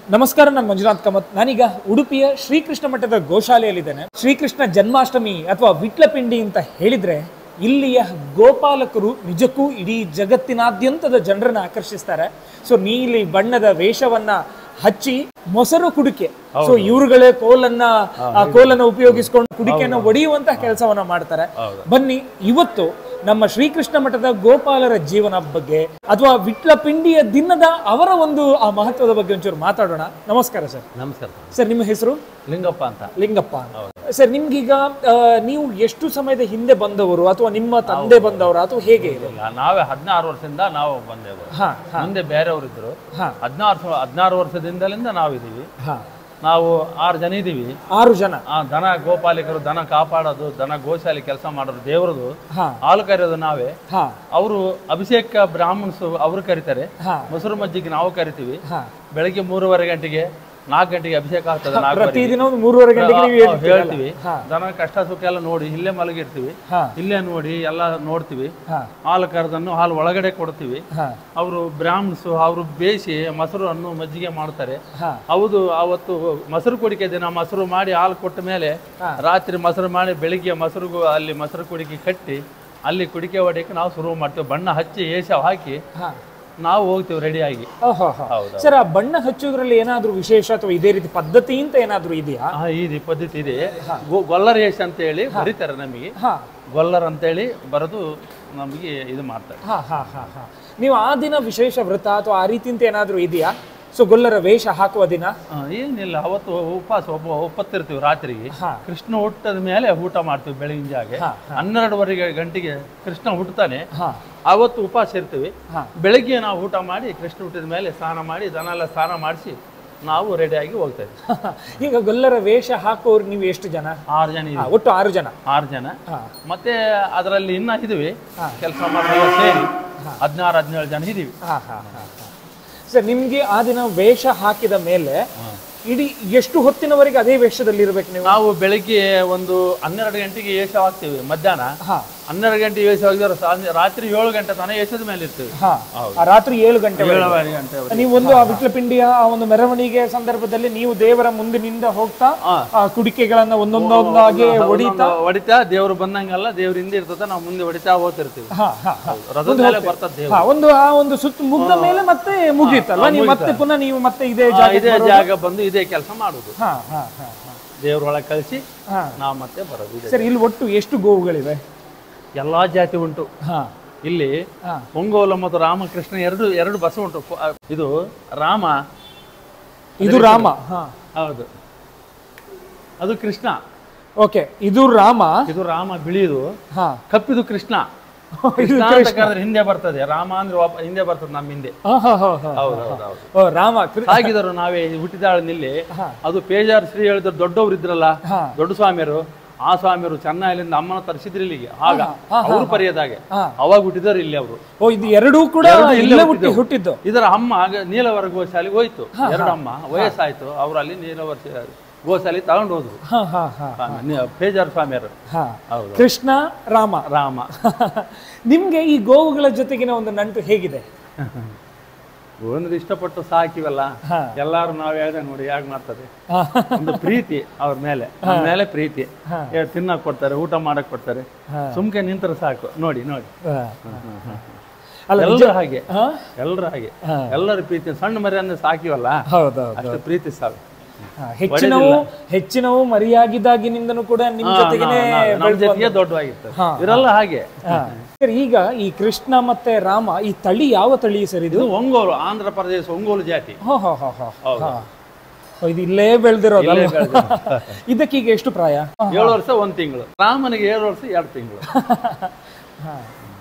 ನಮಸ್ಕಾರ ನಾನು ಮಂಜುನಾಥ್ ಕಾಮತ್ ನಾನೀಗ ಉಡುಪಿಯ ಶ್ರೀಕೃಷ್ಣ ಮಠದ ಗೋಶಾಲೆಯಲ್ಲಿದ್ದೇನೆ ಶ್ರೀಕೃಷ್ಣ ಜನ್ಮಾಷ್ಟಮಿ ಅಥವಾ ವಿಟ್ಲಪಿಂಡಿ ಅಂತ ಹೇಳಿದ್ರೆ ಇಲ್ಲಿಯ ಗೋಪಾಲಕರು ನಿಜಕ್ಕೂ ಇಡೀ ಜಗತ್ತಿನಾದ್ಯಂತದ ಜನರನ್ನ ಆಕರ್ಷಿಸ್ತಾರೆ ಸೊ ನೀಲಿ ಬಣ್ಣದ ವೇಷವನ್ನ ಹಚ್ಚಿ ಮೊಸರು ಕುಡಿಕೆ ಸೊ ಇವರುಗಳೇ ಕೋಲನ್ನ ಆ ಕೋಲನ್ನ ಉಪಯೋಗಿಸ್ಕೊಂಡು ಕುಡಿಕೆಯನ್ನು ಒಡೆಯುವಂತಹ ಕೆಲಸವನ್ನ ಮಾಡ್ತಾರೆ ಬನ್ನಿ ಇವತ್ತು ನಮ್ಮ ಶ್ರೀಕೃಷ್ಣ ಮಠದ ಗೋಪಾಲರ ಜೀವನ ಬಗ್ಗೆ ಅಥವಾ ವಿಟ್ಲಪಿಂಡಿಯ ದಿನದ ಅವರ ಒಂದು ಆ ಮಹತ್ವದ ಬಗ್ಗೆ ಒಂಚೂರು ಮಾತಾಡೋಣ ನಮಸ್ಕಾರ ಸರ್ ನಮಸ್ಕಾರ ಸರ್ ನಿಮ್ಮ ಹೆಸರು ಲಿಂಗಪ್ಪ ಅಂತ ಲಿಂಗಪ್ಪ ಸರ್ ನಿಮ್ಗೀಗ ಆ, ನೀವು ಎಷ್ಟು ಸಮಯದ ಹಿಂದೆ ಬಂದವರು ಅಥವಾ ನಿಮ್ಮ ತಂದೆ ಬಂದವರು ಅಥವಾ ಹೇಗೆ ಇದೆ ಇಲ್ಲ, ನಾವೇ ಹದಿನಾರು ವರ್ಷದಿಂದ ನಾವು ಬಂದೆವು ಹಾ ಮುಂದೆ ಬೇರೆಯವರು ಇದ್ರು ಹಾ. ಹದಿನಾರು ಹದಿನಾರು ವರ್ಷದಿಂದಲಿಂದ ನಾವಿದ್ದೀವಿ ಹಾ ನಾವು ಆರು ಜನ ಇದ್ದೀವಿ ಆರು ಜನ ಆ ದನ ಗೋಪಾಲಿಕರು ದನ ಕಾಪಾಡೋದು ದನ ಗೋಶಾಲೆ ಕೆಲಸ ಮಾಡೋದು ದೇವ್ರದು ಹಾ ಹಾಲು ಕರೆಯೋದು ನಾವೇ ಹಾ ಅವರು ಅಭಿಷೇಕ ಬ್ರಾಹ್ಮಣ್ಸು ಅವರು ಕರೀತಾರೆ ಹಾ ಮೊಸರು ಮಜ್ಜಿಗೆ ನಾವು ಕರಿತೀವಿ ಹಾ ಬೆಳಗ್ಗೆ ಮೂರುವರೆ ಗಂಟೆಗೆ ನಾಲ್ಕು ಗಂಟೆಗೆ ಅಭಿಷೇಕ ಆಗ್ತದೆ ನಾಲ್ಕು ಪ್ರತಿದಿನ ಒಂದು ಮೂರುವರೆ ಗಂಟೆಗೆ ನೀವು ಹೇಳ್ತೀರಲ್ಲ? ಹೇಳ್ತೀವಿ ಹಾ. ದನ ಕಷ್ಟ ಸುಖ ಎಲ್ಲ ನೋಡಿ ಇಲ್ಲೇ ಮಲಗಿರ್ತೀವಿ ಹಾ ಇಲ್ಲೇ ನೋಡಿ ಎಲ್ಲ ನೋಡ್ತೀವಿ ಹಾ ಹಾಲು ಕರೆದನ್ನು ಹಾಲು ಒಳಗಡೆ ಕೊಡ್ತೀವಿ ಹಾ ಅವರು ಬ್ರಾಹ್ಮಣ್ಸು ಅವರು ಬೇಯಿಸಿ ಮೊಸರು ಅನ್ನು ಮಜ್ಜಿಗೆ ಮಾಡ್ತಾರೆ ಹಾ ಹೌದು ಅವತ್ತು ಮೊಸರು ಕುಡಿಕೆ ದಿನ ಮೊಸರು ಮಾಡಿ ಹಾಲು ಕೊಟ್ಟ ಮೇಲೆ ರಾತ್ರಿ ಮೊಸರು ಮಾಡಿ ಬೆಳಿಗ್ಗೆ ಮೊಸರುಗೂ ಅಲ್ಲಿ ಮೊಸರು ಕುಡಿಕೆ ಕಟ್ಟಿ ಅಲ್ಲಿ ಕುಡಿಕೆ ಹೊಡಿಯಕ್ಕೆ ನಾವು ಶುರು ಮಾಡ್ತೀವಿ ಬಣ್ಣ ಹಚ್ಚಿ ಏಷ ಹಾಕಿ ಹಾ ನಾವು ಹೋಗ್ತೀವಿ ರೆಡಿಯಾಗಿ ಓಹೋ ಹೋ. ಹೌದು ಸರ್ ಆ ಬಣ್ಣ ಹಚ್ಚೋದ್ರಲ್ಲಿ ಏನಾದ್ರೂ ವಿಶೇಷ ಅಥವಾ ಇದೇ ರೀತಿ ಪದ್ಧತಿ ಅಂತ ಏನಾದ್ರೂ ಇದೆಯಾ ಹಾ ಈ ರೀತಿ ಪದ್ಧತಿ ಇದೆ ಗೊ- ಗೊಲ್ಲರ ಏಷ ಅಂತ ಹೇಳಿ ಬರೀತಾರೆ ನಮಗೆ ಹಾ ಗೊಲ್ಲರ್ ಅಂತೇಳಿ ಬರೆದು ನಮಗೆ ಇದು ಮಾಡ್ತಾರೆ ಹಾ ಹಾ ಹಾ ಹಾ ನೀವು ಆ ದಿನ ವಿಶೇಷ ವ್ರತ ಅಥವಾ ಆ ರೀತಿ ಅಂತ ಏನಾದ್ರೂ ಇದೆಯಾ ಸೊ ಗೊಲ್ಲರ ವೇಷ ಹಾಕುವ ದಿನ ಆ, ಏನಿಲ್ಲ ಅವತ್ತು ಉಪವಾಸ ಒಬ್ಬ ಒಪ್ಪತ್ತಿರ್ತೀವಿ ರಾತ್ರಿಗೆ ಹಾ. ಕೃಷ್ಣ ಹುಟ್ಟದ ಮೇಲೆ ಊಟ ಮಾಡ್ತೀವಿ ಬೆಳಗಿನ ಜಾಗೆ ಹಾ, ಹನ್ನೆರಡುವರೆಗೆ ಗಂಟೆಗೆ ಕೃಷ್ಣ ಹುಟ್ಟುತ್ತಾನೆ ಹಾ ಅವತ್ತು ಉಪವಾಸ ಇರ್ತೀವಿ ಹಾ. ಬೆಳಗ್ಗೆ ನಾವು ಊಟ ಮಾಡಿ ಕೃಷ್ಣ ಹುಟ್ಟಿದ ಮೇಲೆ ಸ್ನಾನ ಮಾಡಿ ದನ ಎಲ್ಲ ಸ್ನಾನ ಮಾಡಿಸಿ ನಾವು ರೆಡಿಯಾಗಿ ಹೋಗ್ತೇವೆ ಈಗ ಗೊಲ್ಲರ ವೇಷ ಹಾಕೋರು ನೀವು ಎಷ್ಟು ಜನ ಆರು ಜನ ಹಾ, ಇದ್ದೀವಿ ಒಟ್ಟು ಆರು ಜನ ಆರು ಜನ ಹಾ ಮತ್ತೆ ಅದರಲ್ಲಿ ಇನ್ನ ಇದೀವಿ ಕೆಲಸ ಮಾಡೋಲ್ಲ ಸೇರಿ ಹದಿನಾರು ಹದಿನೇಳು ಜನ ಇದೀವಿ ಹಾ ಹಾ ಹಾ ಸರ್ ನಿಮ್ಗೆ ಆ ದಿನ ವೇಷ ಹಾಕಿದ ಮೇಲೆ ಇಡೀ ಎಷ್ಟು ಹೊತ್ತಿನವರೆಗೆ ಅದೇ ವೇಷದಲ್ಲಿ ಇರ್ಬೇಕು ನೀವು ನಾವು ಬೆಳಿಗ್ಗೆ ಒಂದು ಹನ್ನೆರಡು ಗಂಟೆಗೆ ಏಷ ಹಾಕ್ತೀವಿ ಮಧ್ಯಾಹ್ನ ಹಾ ಹನ್ನೆರಡು ಗಂಟೆ ಏಷ ಹಾಕಿದ್ರೆ ಸಾಂಜೆ ರಾತ್ರಿ ಏಳು ಗಂಟೆ ತನಕ ಏಷದ ಮೇಲೆ ಇರ್ತೀವಿ ಹಾ ಆ ರಾತ್ರಿ ಏಳು ಗಂಟೆ ಏಳುವರೆ ಗಂಟೆ ನೀವು ಒಂದು ಆ ವಿಟ್ಲಪಿಂಡಿಯ ಆ ಒಂದು ಮೆರವಣಿಗೆ ಸಂದರ್ಭದಲ್ಲಿ ನೀವು ದೇವರ ಮುಂದಿನಿಂದ ಹೋಗ್ತಾ ಹಾ. ಆ ಕುಡಿಕೆಗಳನ್ನ ಒಂದೊಂದೊಂದಾಗಿ ಹೊಡಿತಾ ಹೊಡಿತಾ ದೇವ್ರು ಬಂದಂಗಲ್ಲ ದೇವ್ರ ಹಿಂದೆ ಇರ್ತದೆ ನಾವು ಮುಂದೆ ಹೊಡಿತಾ ಹೋಗ್ತಿರ್ತೀವಿ ಹಾ ಹಾ ಹಾ ರಥದ ಮೇಲೆ ಬರ್ತದೆ ದೇವ್ರು ಹಾ, ಒಂದು ಆ ಒಂದು ಸುತ್ತ ಮುಗ್ದ ಮೇಲೆ ಮತ್ತೆ ಮುಗೀತಲ್ಲ ನೀವು ಮತ್ತೆ ಪುನಃ ನೀವು ಮತ್ತೆ ಇದೇ ಆ, ಜಾಗ ಇದೇ ಜಾಗ ಬಂದು ಇದೇ ಕೆಲಸ ಮಾಡುದು ಹಾ ಹಾ ಹಾ ಹಾ. ದೇವ್ರೊಳಗೆ ಕಳಿಸಿ ಹಾ ನಾವು ಮತ್ತೆ ಬರೋದು ಇದೆ ಸರ್ ಇಲ್ಲಿ ಒಟ್ಟು ಎಷ್ಟು ಗೋವುಗಳಿವೆ ಎಲ್ಲಾ ಜಾತಿ ಉಂಟು ಹಾ ಇಲ್ಲಿ ಹಾ ಒಂಗೋಲ ಮತ್ತು ರಾಮಕೃಷ್ಣ ಎರಡು ಎರಡು ಬಸ್ ಉಂಟು ಫ- ಇದು ರಾಮ ಇದು ರಾಮ ಹಾ ಹೌದು ಅದು ಕೃಷ್ಣ ಓಕೆ ಇದು ರಾಮ ಇದು ರಾಮ ಬಿಳಿದು ಹಾ ಕಪ್ಪಿದು ಕೃಷ್ಣ ಕೃಷ್ಣ ಅಂತ ಕರೆದ್ರೆ ಹಿಂದೆ ಬರ್ತದೆ ರಾಮ ಅಂದ್ರೆ ವಾಪ- ಹಿಂದೆ ಬರ್ತದೆ ನಮ್ಮ ಹಿಂದೆ ಹಾ ಹಾ ಹಾ ಹಾ ಹೌದು ಹೌದು ಹೌದು ಓ ರಾಮ ಕೃ- ಸಾಗಿದರು ನಾವೇ ಹುಟ್ಟಿದಾಳನಿಲ್ಲಿ ಹಾ. ಅದು ಪೇಜಾರ್ ಶ್ರೀ ಹೇಳಿದ್ರು ದೊಡ್ಡವರು ಇದ್ರಲ್ಲ ಹಾ. ದೊಡ್ಡ ಸ್ವಾಮಿಯರು ಆ ಸ್ವಾಮಿಯರು ಚೆನ್ನೈಲಿಂದ ಅಮ್ಮನ ತರಿಸಿದ್ರು ಇಲ್ಲಿಗೆ ಆಗ ಅವರು ಪರಿಯದಾಗೆ ಹಾ. ಅವಾಗ ಹುಟ್ಟಿದವರು ಇಲ್ಲಿ ಅವರು ಓ ಇದು ಎರಡೂ ಕೂಡ ಎರಡು ಇಲ್ಲೇ ಇಲ್ಲೇ ಹುಟ್ಟಿ ಹುಟ್ಟಿದ್ದು. ಹುಟ್ಟಿದ್ದು ಇದರ ಅಮ್ಮ ಆಗ ನೀಲವರ ಗೋಶಾಲೆ ಹೋಯ್ತು ಎರಡು ಅಮ್ಮ ವಯಸ್ಸಾಯ್ತು ಅವರು ಅಲ್ಲಿ ನೀಲವರ ಗೋಶಾಲೆ ತಗೊಂಡು ಹೋದ್ರು ಹಾ ಹಾ ಹಾ ಆ, ನಿ- ಪೇಜಾರ್ ಸ್ವಾಮಿಯರು ಹಾ ಹೌದು ಕೃಷ್ಣ ರಾಮ ರಾಮ ನಿಮ್ಗೆ ಈ ಗೋವುಗಳ ಜೊತೆಗಿನ ಒಂದು ನಂಟು ಹೇಗಿದೆ ಒಂದು ಇಷ್ಟಪಟ್ಟು ಸಾಕಿವಲ್ಲ ಹಾ. ಎಲ್ಲಾರು ನಾವ್ ಹೇಳ್ದೆ ನೋಡಿ ಯಾಕೆ ಮಾಡ್ತದೆ ಹಾ. ಒಂದು ಪ್ರೀತಿ ಅವ್ರ ಮೇಲೆ ನಮ್ಮ ಮೇಲೆ ಪ್ರೀತಿ ಹಾ. ಏ, ತಿನ್ನಕ್ ಕೊಡ್ತಾರೆ ಊಟ ಮಾಡಕ್ ಕೊಡ್ತಾರೆ ಹಾ. ಸುಮ್ಕೆ ನಿಂತರೆ ಸಾಕು ನೋಡಿ ನೋಡಿ ಹಾ. ಅಲ್ಲ ಎಲ್ಲರೂ ಹಾಗೆ ಹಾ? ಎಲ್ಲರೂ ಹಾಗೆ ಹಾ. ಎಲ್ಲರ ಪ್ರೀತಿ ಸಣ್ಣ ಮರಿಯನ್ನ ಸಾಕಿವಲ್ಲ ಹೌದೌದು ಅಷ್ಟು ಪ್ರೀತಿ ಸಾಕು ಹಾ, ಹೆಚ್ಚಿನವು ಹೆಚ್ಚಿನವು ಮರಿಯಾಗಿದ್ದಾಗಿನಿಂದನೂ ಕೂಡ ನಿಮ್ ಜೊತೆಗೇನೆ ನಮ್ಮ ಜೊತೆಗೆ ದೊಡ್ಡವಾಗಿರ್ತದೆ ಹಾ. ಇವರೆಲ್ಲ ಹಾಗೆ ಹಾ. ಸರ್ ಈಗ ಈ ಕೃಷ್ಣ ಮತ್ತೆ ರಾಮ ಈ ತಳಿ ಯಾವ ತಳಿ ಸರ್ ಇದು ಇದು ಒಂಗೋಲು ಆಂಧ್ರ ಪ್ರದೇಶ ಒಂಗೋಲು ಜಾತಿ ಹೋ ಹೋ ಹೋ ಹೋ ಹೌದು. ಹಾ. ಓ, ಇದು ಇಲ್ಲೇ ಬೆಳೆದಿರೋದಲ್ಲ ಇಲ್ಲೇ ಬೆಳ್ದಿರೋದು. ಇದಕ್ಕೀಗ ಎಷ್ಟು ಪ್ರಾಯ ಏಳು ವರ್ಷ ಒಂದ್ ತಿಂಗಳು ರಾಮನಿಗೆ ಏಳು ವರ್ಷ ಎರಡು ತಿಂಗಳು ಹಾ.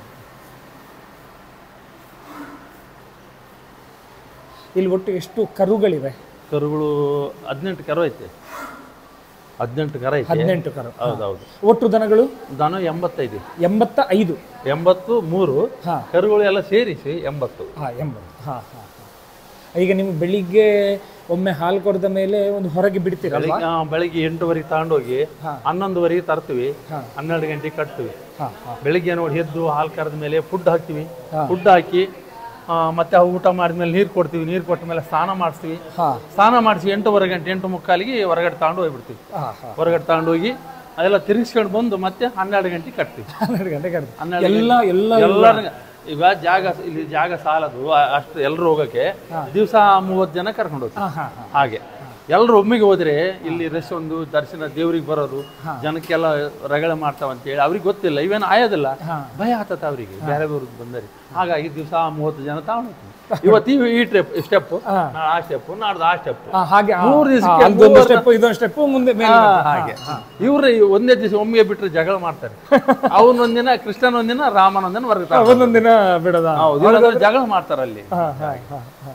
ಇಲ್ಲಿ ಒಟ್ಟು ಎಷ್ಟು ಕರುಗಳಿವೆ ಕರುಗಳು ಹದಿನೆಂಟು ಕರು ಐತೆ ಹದಿನೆಂಟು ಕರ ಐತೆ ಹದಿನೆಂಟು ಕರು ಹೌದೌದು ಒಟ್ಟು ದನಗಳು ದನ ಎಂಬತ್ತೈದು ಎಂಬತ್ತ ಐದು ಎಂಬತ್ತು ಮೂರು ಹಾ ಕರುಗಳು ಎಲ್ಲ ಸೇರಿಸಿ ಎಂಬತ್ತು ಹಾ ಎಂಬತ್ತು ಹಾ ಹಾ ಹಾ. ಈಗ ನೀವು ಬೆಳಿಗ್ಗೆ ಒಮ್ಮೆ ಹಾಲು ಕೊರೆದ ಮೇಲೆ ಒಂದು ಹೊರಗೆ ಬಿಡ್ತೀರಲ್ವಾ ಬೆಳಿಗ್ಗೆ ಆ, ಬೆಳಿಗ್ಗೆ ಎಂಟುವರೆಗೆ ತಗೊಂಡೋಗಿ ಹಾ. ಹನ್ನೊಂದುವರೆಗೆ ತರ್ತೀವಿ ಹಾ. ಹನ್ನೆರಡು ಗಂಟೆಗೆ ಕಟ್ತೀವಿ ಹಾ ಹಾ ಬೆಳಿಗ್ಗೆ ನೋಡಿ ಎದ್ದು ಹಾಲು ಕರೆದ ಮೇಲೆ ಫುಡ್ ಹಾಕ್ತೀವಿ ಹಾ. ಫುಡ್ ಹಾಕಿ ಆ, ಮತ್ತೆ ಆ ಊಟ ಮಾಡಿದ್ಮೇಲೆ ನೀರು ಕೊಡ್ತೀವಿ ನೀರು ಕೊಟ್ಟ ಮೇಲೆ ಸ್ನಾನ ಮಾಡಿಸ್ತೀವಿ ಹಾ ಸ್ನಾನ ಮಾಡಿಸಿ ಎಂಟೂವರೆ ಗಂಟೆ ಎಂಟು ಮುಕ್ಕಾಲಿಗೆ ಹೊರಗಡೆ ತಗೊಂಡು ಹೋಗ್ಬಿಡ್ತೀವಿ ಹಾ ಹಾ ಹೊರಗಡೆ ತಗೊಂಡು ಹೋಗಿ ಅದೆಲ್ಲ ತಿರುಗಿಸ್ಕೊಂಡು ಬಂದು ಮತ್ತೆ ಹನ್ನೆರಡು ಗಂಟೆಗೆ ಕಟ್ತೀವಿ ಹನ್ನೆರಡು ಗಂಟೆ ಕರೆದು ಹನ್ನೆರಡು ಎಲ್ಲ ಎಲ್ಲ ಎಲ್ಲರ ಈಗ ಜಾಗ ಇಲ್ಲಿ ಜಾಗ ಸಾಲದು ಆ- ಅಷ್ಟು ಎಲ್ಲರೂ ಹೋಗಕ್ಕೆ ದಿವಸ ಮೂವತ್ತು ಜನ ಕರ್ಕೊಂಡು ಹೋಗ್ತೀವಿ ಹಾ ಹಾ ಹಾ ಹಾಗೆ ಎಲ್ಲರೂ ಒಮ್ಮೆಗೆ ಹೋದ್ರೆ ಇಲ್ಲಿ ರಶ್ ಒಂದು ದರ್ಶನ ದೇವ್ರಿಗೆ ಬರೋರು ಜನಕ್ಕೆಲ್ಲ ರಗಳೆ ಮಾಡ್ತಾವ ಅಂತ ಹೇಳಿ ಅವ್ರಿಗೆ ಗೊತ್ತಿಲ್ಲ ಇವೇನು ಆಯೋದಿಲ್ಲ ಹಾ. ಭಯ ಆತತ ಅವರಿಗೆ ಬೇರೆ ಬೇರೆ ಬಂದರೆ ಹಾಗಾಗಿ ದಿವಸ ಮೂವತ್ತು ಜನ ತಗೊಂಡು ಇವತ್ತು ಈ- ಈ ಟ್ರಿಪ್ ಸ್ಟೆಪ್ ಹಾ. ನಾಳೆ ಆ ಸ್ಟೆಪ್ ನಾಡ್ದು ಆ ಸ್ಟೆಪ್ ಹಾ, ಹಾಗೆ ಆ, ಮೂರು ದಿವ್ಸಕ್ಕೆ ಆ, ಅದೊಂದು ಮೂವರು- ಸ್ಟೆಪ್ ಇದೊಂದು ಸ್ಟೆಪ್ ಮುಂದೆ ಮೇಲೆ ಹಾಗೆ ಇವ್ರು ಒಂದೇ ದಿವಸ ಒಮ್ಮೆಗೆ ಬಿಟ್ಟರೆ ಜಗಳ ಮಾಡ್ತಾರೆ ಅವನೊಂದಿನ ಕೃಷ್ಣನ್ ಒಂದಿನ ರಾಮನ್ ಒಂದಿನ ಹೊರಗೆ ತಗೊಂಡು ಒಂದೊಂದು ದಿನ ಬಿಡದ ಹೌದು ಇಲ್ಲಾಂದ್ರೆ ಜಗಳ ಮಾಡ್ತಾರೆ ಅಲ್ಲಿ ಹಾ ಹಾ ಹಾ ಹಾ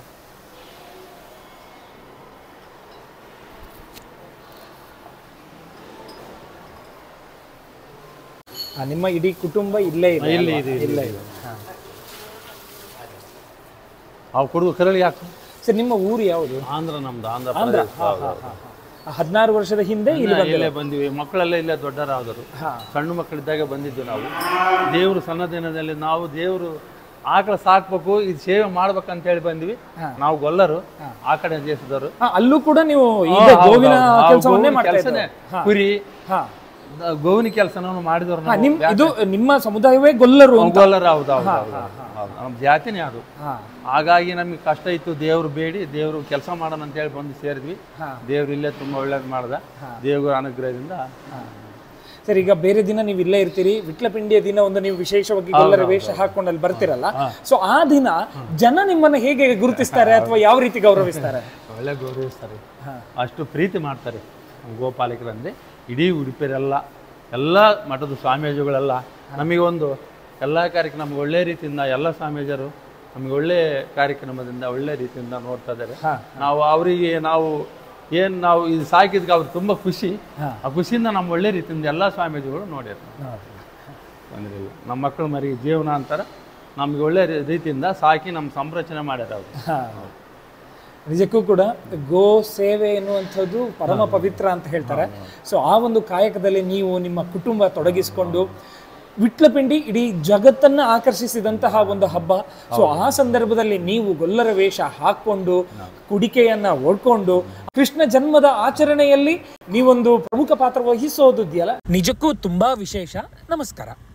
ಆ, ನಿಮ್ಮ ಇಡೀ ಕುಟುಂಬ ಇಲ್ಲೇ ಇದೆ ಇಲ್ಲಿ ಅಲ್ವಾ? ಇದೆ, ಇಲ್ಲಿ ಇಲ್ಲೇ ಇದೆ ಹಾ. ಅವು ಕುಡಿದು ಕರಳಿ ಹಾಕು ಸರ್ ನಿಮ್ಮ ಊರು ಯಾವುದು ಆಂಧ್ರ ನಮ್ದು ಆಂಧ್ರ ಆಂಧ್ರ ಪ್ರದೇಶ. ಹಾ, ಹಾ, ಹಾ, ಹಾ. ಹದಿನಾರು ವರ್ಷದ ಹಿಂದೆ ಇಲ್ಲಿ ಇಲ್ಲೇ- ಇಲ್ಲೇ ಬಂದಿವಿ ಮಕ್ಕಳೆಲ್ಲ ಇಲ್ಲೇ ದೊಡ್ಡರಾದರು ಹಾ ಸಣ್ಣ ಮಕ್ಕಳಿದ್ದಾಗ ಬಂದಿದ್ದು ನಾವು ದೇವರು ಸಣ್ಣ ದಿನದಲ್ಲಿ ನಾವು ದೇವರು ಆಕಳ ಸಾಕ್ಬೇಕು ಇದು ಸೇವೆ ಮಾಡ್ಬೇಕಂತ ಹೇಳಿ ಬಂದ್ವಿ ಹಾ. ನಾವು ಗೊಲ್ಲರು ಆ ಕಡೆ ದೇಶದವರು ಹಾ, ಅಲ್ಲೂ ಕೂಡ ನೀವು ಈಗ ಗೋವಿನ ಕೆಲಸವನ್ನೇ ಮಾಡ್ತಾ ಕೆಲಸನೇ ಇದ್ದೀರಾ? ಹಾ. ಕುರಿ ಹಾ ದ- ಗೋವಿನ ಕೆಲಸನೂ ಮಾಡಿದವರು ಹಾ, ನಿಮ್ ಇದು ನಿಮ್ಮ ಸಮುದಾಯವೇ ಗೊಲ್ಲರು ಅಂತ ಗೊಲ್ಲರು ಹೌದು ಹೌದು ಹೌದು ಹೌದು. ನಮ್ಮ ಜಾತಿನೇ ಅದು ಹಾ ಹಾಗಾಗಿ ನಮಗೆ ಕಷ್ಟ ಇತ್ತು ದೇವ್ರು ಬೇಡಿ ದೇವರು ಕೆಲಸ ಮಾಡೋಣ ಅಂತ ಹೇಳಿ ಬಂದು ಸೇರಿದ್ವಿ ಹಾ. ದೇವ್ರು ಇಲ್ಲೇ ತುಂಬಾ ಒಳ್ಳೇದು ಮಾಡ್ದ ದೇವ್ರ ಅನುಗ್ರಹದಿಂದ ಸರ್ ಈಗ ಬೇರೆ ದಿನ ನೀವು ಇಲ್ಲೇ ಇರ್ತೀರಿ ವಿಟ್ಲಪಿಂಡಿಯ ದಿನ ಒಂದು ನೀವು ವಿಶೇಷವಾಗಿ ಗೊಲ್ಲರ ವೇಷ ಹಾಕೊಂಡು ಅಲ್ಲಿ ಬರ್ತಿರಲ್ಲ ಸೊ ಆ ದಿನ ಜನ ನಿಮ್ಮನ್ನ ಹೇಗೆ ಗುರುತಿಸ್ತಾರೆ ಅಥವಾ ಯಾವ ರೀತಿ ಗೌರವಿಸ್ತಾರೆ ಒಳ್ಳೆ ಗೌರವಿಸ್ತಾರೆ ಹಾ. ಅಷ್ಟು ಪ್ರೀತಿ ಮಾಡ್ತಾರೆ ನಮ್ಮ ಗೋಪಾಲಕರಂದ್ರೆ ಇಡೀ ಉಡುಪಿಯರೆಲ್ಲ ಎಲ್ಲ ಮಠದ ಸ್ವಾಮೀಜಿಗಳೆಲ್ಲ ನಮಗೆ ಒಂದು ಎಲ್ಲ ಕಾರ್ಯಕ್ರಮ ನಮ್ಗೆ ಒಳ್ಳೆ ರೀತಿಯಿಂದ ಎಲ್ಲ ಸ್ವಾಮೀಜರು ನಮಗೆ ಒಳ್ಳೆ ಕಾರ್ಯಕ್ರಮದಿಂದ ಒಳ್ಳೆ ರೀತಿಯಿಂದ ನೋಡ್ತಾ ಇದ್ದಾರೆ ಹಾ. ನಾವು ಅವರಿಗೆ ನಾವು ಏನು ನಾವು ಇದು ಸಾಕಿದ್ಕೆ ಅವ್ರು ತುಂಬ ಖುಷಿ ಹಾ. ಆ ಖುಷಿಯಿಂದ ನಮ್ಮ ಒಳ್ಳೆ ರೀತಿಯಿಂದ ಎಲ್ಲ ಸ್ವಾಮೀಜಿಗಳು ನೋಡಿರ್ತಾರೆ ಬಂದಿರಲಿಲ್ಲ ನಮ್ಮ ಮಕ್ಕಳು ಮರಿ ಜೀವನ ಅಂತಾರೆ ನಮಗೆ ಒಳ್ಳೆ ರೀ- ರೀತಿಯಿಂದ ಸಾಕಿ ನಮ್ಮ ಸಂರಚನೆ ಮಾಡ್ಯಾರ ಅವರು ಹಾ. ನಿಜಕ್ಕೂ ಕೂಡ ಗೋ ಸೇವೆ ಎನ್ನುವಂಥದ್ದು ಪರಮ ಪವಿತ್ರ ಅಂತ ಹೇಳ್ತಾರೆ ಸೊ ಆ ಒಂದು ಕಾಯಕದಲ್ಲಿ ನೀವು ನಿಮ್ಮ ಕುಟುಂಬ ತೊಡಗಿಸಿಕೊಂಡು ವಿಟ್ಲಪಿಂಡಿ ಇಡೀ ಜಗತ್ತನ್ನ ಆಕರ್ಷಿಸಿದಂತಹ ಒಂದು ಹಬ್ಬ ಸೊ ಆ ಸಂದರ್ಭದಲ್ಲಿ ನೀವು ಗೊಲ್ಲರ ವೇಷ ಹಾಕೊಂಡು ಕುಡಿಕೆಯನ್ನ ಓಡ್ಕೊಂಡು ಕೃಷ್ಣ ಜನ್ಮದ ಆಚರಣೆಯಲ್ಲಿ ನೀವೊಂದು ಪ್ರಮುಖ ಪಾತ್ರ ವಹಿಸೋದು ಇದೆಯಲ್ಲ ನಿಜಕ್ಕೂ ತುಂಬಾ ವಿಶೇಷ ನಮಸ್ಕಾರ